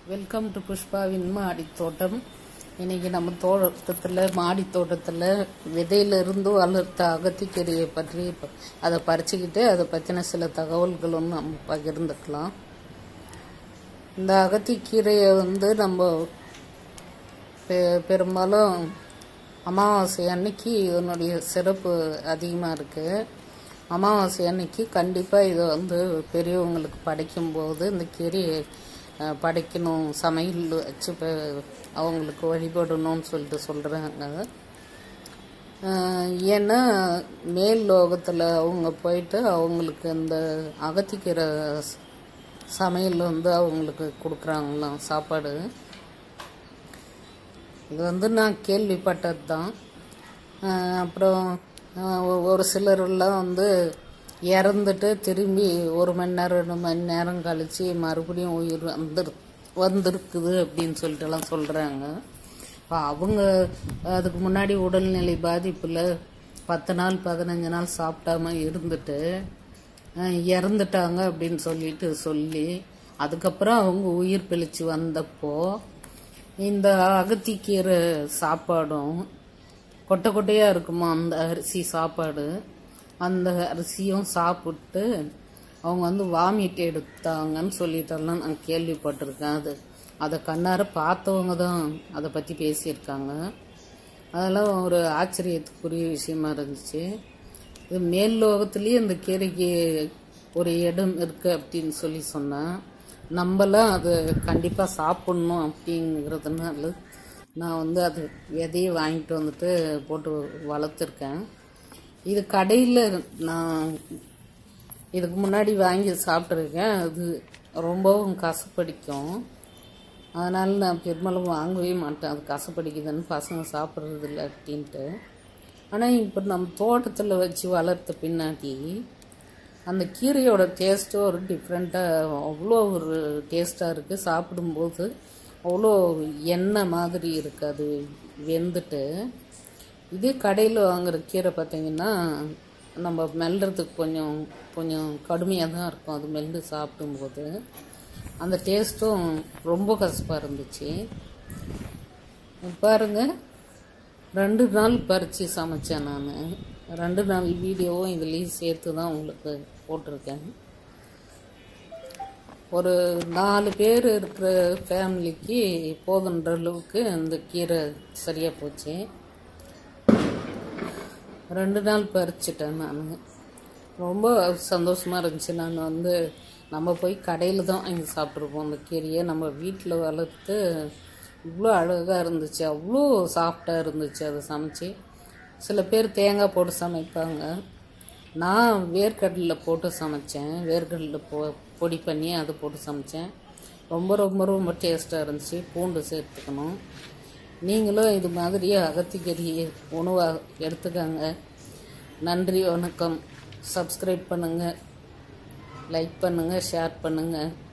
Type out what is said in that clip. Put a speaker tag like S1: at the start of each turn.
S1: welcome to புஷ்பாவின் மாடி தோட்டம் இன்னைக்கு நம்ம தோட்டத்தில் மாடி தோட்டத்தில் விதையிலிருந்து வளர்த்த அகத்திக்கீரையை பற்றி ப- அதை பறிச்சுக்கிட்டு அதை பற்றின சில தகவல்களும் நம்ம பகிர்ந்துக்கலாம் இந்த அகத்திக்கீரையை வந்து நம்ம பெ- பெரும்பாலும் அமாவாசை அன்னைக்கு இதனுடைய சிறப்பு அதிகமாக இருக்குது அமாவாசை அன்னைக்கு கண்டிப்பாக இதை வந்து பெரியவங்களுக்கு படைக்கும்போது இந்த கீரையை அஹ், படைக்கணும் சமையல் வச்சு ப- அவங்களுக்கு வழிபடணும்னு சொல்லிட்டு சொல்கிறாங்க ஏன்னா மேல் லோகத்தில் அவங்க போயிட்டு அவங்களுக்கு இந்த அகத்திக்கீரை ச- சமையல் வந்து அவங்களுக்கு கொடுக்குறாங்களாம் சாப்பாடு இது வந்து நான் கேள்விப்பட்டது தான் அப்புறம் ஆஹ் ஒ- ஒரு சிலரெல்லாம் வந்து இறந்துட்டு திரும்பி ஒரு மணி நேரம் ரெண்டு மணி நேரம் கழிச்சு மறுபடியும் உயிர் வந்துரு வந்திருக்குது அப்படின்னு சொல்லிட்டுலாம் சொல்கிறாங்க இப்போ அவங்க அதுக்கு முன்னாடி உடல்நிலை பாதிப்பில் பத்து நாள் பதினஞ்சு நாள் சாப்பிடாம இருந்துட்டு ஆஹ் இறந்துட்டாங்க அப்படின்னு சொல்லிட்டு சொல்லி அதுக்கப்புறம் அவங்க உயிர் பிழைச்சு வந்தப்போ இந்த அகத்திக்கீரை சாப்பாடும் கொட்டை கொட்டையாக இருக்குமா அந்த அரிசி சாப்பாடு அந்த அரிசியும் சாப்பிட்டு அவங்க வந்து வாமிட் எடுத்தாங்கன்னு சொல்லிட்டெல்லாம் நான் கேள்விப்பட்டிருக்கேன் அது அதை கண்ணார பார்த்தவங்க தான் அதை பற்றி பேசியிருக்காங்க அதெல்லாம் ஒரு ஆச்சரியத்துக்குரிய விஷயமா இருந்துச்சு இது மேல் லோகத்திலேயே இந்த கீரைக்கு ஒரு இடம் இருக்கு அப்படின்னு சொல்லி சொன்னேன் நம்மளாம் அது கண்டிப்பாக சாப்பிட்ணும் அப்படிங்கிறதுனால நான் வந்து அது விதையை வாங்கிட்டு வந்துட்டு போட்டு வளர்த்துருக்கேன் இது கடையில் நான் இதுக்கு முன்னாடி வாங்கி சாப்பிட்ருக்கேன் அது ரொம்பவும் கசப்படிக்கும் அதனால நான் பெரும்பாலும் வாங்கவே மாட்டேன் அது கசப்படிக்குதுன்னு பசங்க சாப்பிட்றது இல்லை அப்படின்ட்டு ஆனால் இப்போ நம்ம தோட்டத்தில் வச்சு வளர்த்த பின்னாடி அந்த கீரையோட டேஸ்ட்டும் ஒரு டிஃப்ரெண்ட்டாக அவ்வளோ ஒரு டேஸ்ட்டாக இருக்குது சாப்பிடும்போது அவ்வளோ எண்ணெய் மாதிரி இருக்குது அது வெந்துட்டு இதே கடையில் வாங்குற கீரை பார்த்தீங்கன்னா நம்ம மெல்றதுக்கு கொஞ்சம் கொஞ்சம் கடுமையாக தான் இருக்கும் அது மெல்ந்து சாப்பிடும்போது அந்த டேஸ்ட்டும் ரொம்ப கசப்பாக இருந்துச்சு பாருங்க ரெண்டு நாள் பறித்து சமைச்சேன் நான் ரெண்டு நாள் வீடியோவும் இதுலேயும் சேர்த்து தான் உங்களுக்கு போட்டிருக்கேன் ஒரு நாலு பேர் இருக்கிற ஃபேமிலிக்கு போதுன்ற அளவுக்கு அந்த கீரை சரியாக போச்சு ரெண்டு நாள் பறிச்சிட்டேன் நான் ரொம்ப சந்தோஷமாக இருந்துச்சு நான் வந்து நம்ம போய் கடையில் தான் வாங்கி சாப்பிட்ருப்போம் அந்த கீரையை நம்ம வீட்டில் வளர்த்து இவ்வளோ அழகாக இருந்துச்சு அவ்வளோ சாஃப்டாக இருந்துச்சு அதை சமைச்சு சில பேர் தேங்காய் போட்டு சமைப்பாங்க நான் வேர்க்கடலை போட்டு சமைச்சேன் வேர்க்கடலை போ பொடி பண்ணி அதை போட்டு சமைச்சேன் ரொம்ப ரொம்ப ரொம்ப டேஸ்ட்டாக இருந்துச்சு பூண்டு சேர்த்துக்கணும் நீங்களும் இது மாதிரி அகத்திக்கறியை உணவாக எடுத்துக்கங்க நன்றி வணக்கம் சப்ஸ்கிரைப் பண்ணுங்கள் லைக் பண்ணுங்கள் ஷேர் பண்ணுங்கள்